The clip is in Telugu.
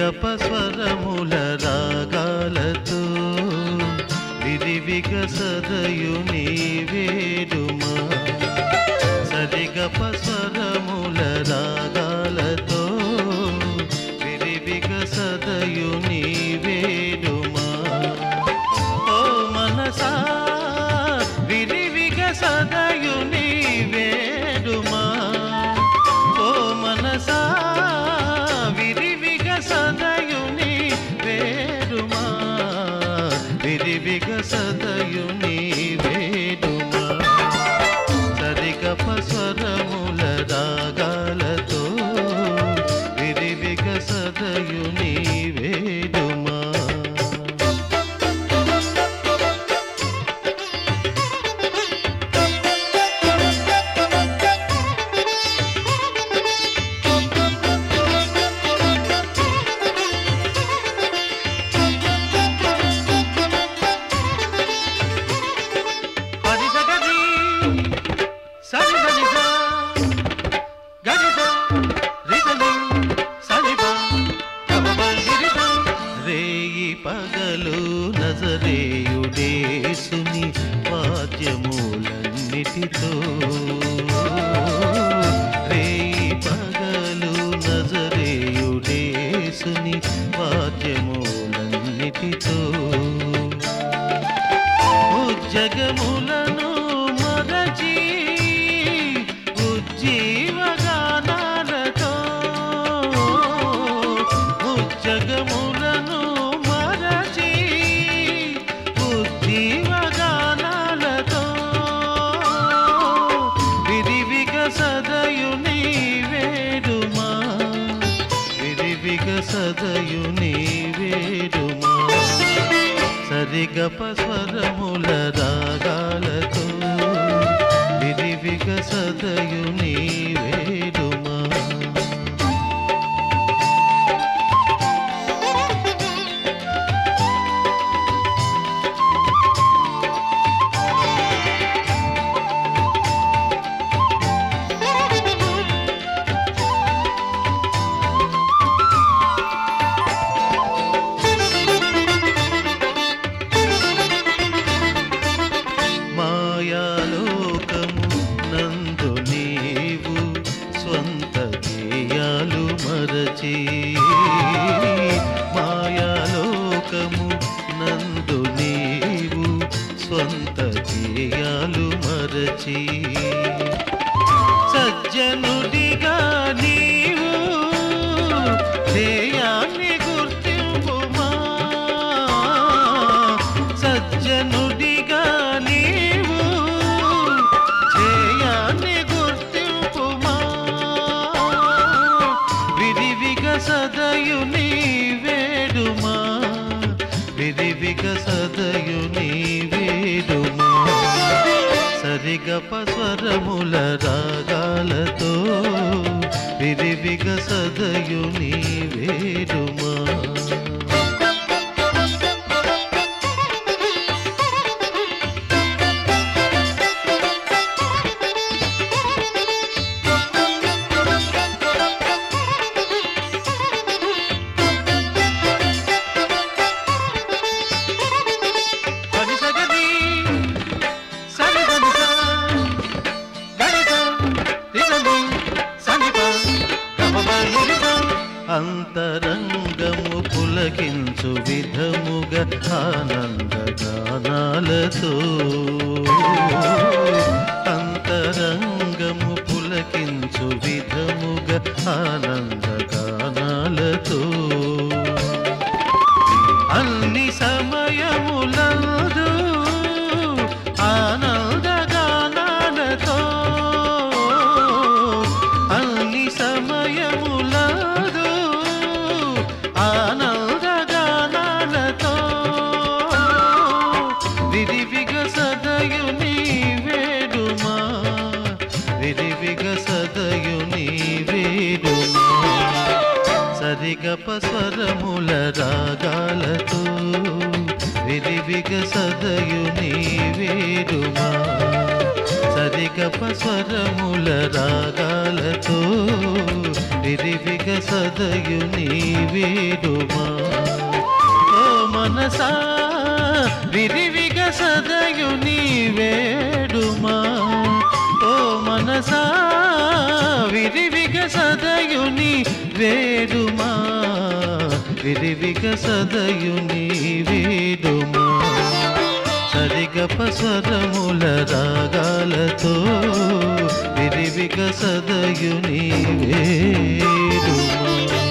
సరిగప స్వరముల రాగాలతో విరివిగ సదయు నీ వేడుమా సరిగప స్వరముల రాగాలతో విరివిగ సదయు నీ వేడుమా ఓ మనసా విరివిగ సదయు నీ వేడుమా ఓ మనసా విరివిగ సదయు నీ వేడుమా విరివిగ సదయు నీ వేడుమా సరిగప స్వరముల రాగాలతో విరివిగ సదయు నీ వేడుమా పది సగది సరి సరి సా గది సా రిసలి సరిబా కబబ గిరిసా రేయి పగలు నజరేయుడేసుని వాద్యములన్నిటితో రేయి పగలు నజరేయుడేసుని వాద్యములన్నిటితో ఉజ్జగములను మరచి ఉజ్జీవగానాలతో ఉజ్జగములను మరచి ఉజ్జీవగానాలతో విరివిగ సదయు నీ వేడుమా విరివిగ సదయు నీ వేడుమా సరిగప స్వరముల రాగాలతో విరివిగ సదయు నీ వేడుమా మాయాలోకము నందు నీవు స్వంత గేయాలు మరచి మాయాలోకము నందు నీవు స్వంత గేయాలు మరచి సజ్జనుడిగా నీవు ధ్యేయాన్ని గుర్తింపుమా సజ్జనుడిగా నీవు ధ్యేయాన్ని గుర్తింపుమా విరివిగ సదయు నీ వేడుమా విరివిగ సదయు నీ వేడుమా సరిగప స్వరముల రాగాలతో విరివిగ సదయు నీ వేడుమా పని సగది సరి సరి సా గడి సా రిసలి సంగీత గమమ నిరిసా అంతరంగము పులకించు విధముగా ఆనంద గానాలతో అంతరంగము పులకించు విధముగా ఆనంద గానాలతో అన్ని సమయములందు ఆనందగానాలతో అన్ని సమయములందు ఆనందగానాలతో విరివిగ సదయు నీ వేడుమా విరివిగ సదయు నీ వేడుమా సరిగప స్వరముల రాగాలతో విరివిగ సదయు నీ వేడుమా సరిగప స్వరముల రాగాలతో విరివిగ సదయు నీ వేడుమా ఓ మనసా విరివిగ సదయు నీ వేడుమా ఓ మనసా విరివిగ సదయు నీ వేడుమా విరివిగ సదయు నీ వేడుమా సరిగప స్వరముల రాగాలతో విరివిగ సదయు నీ వేడుమా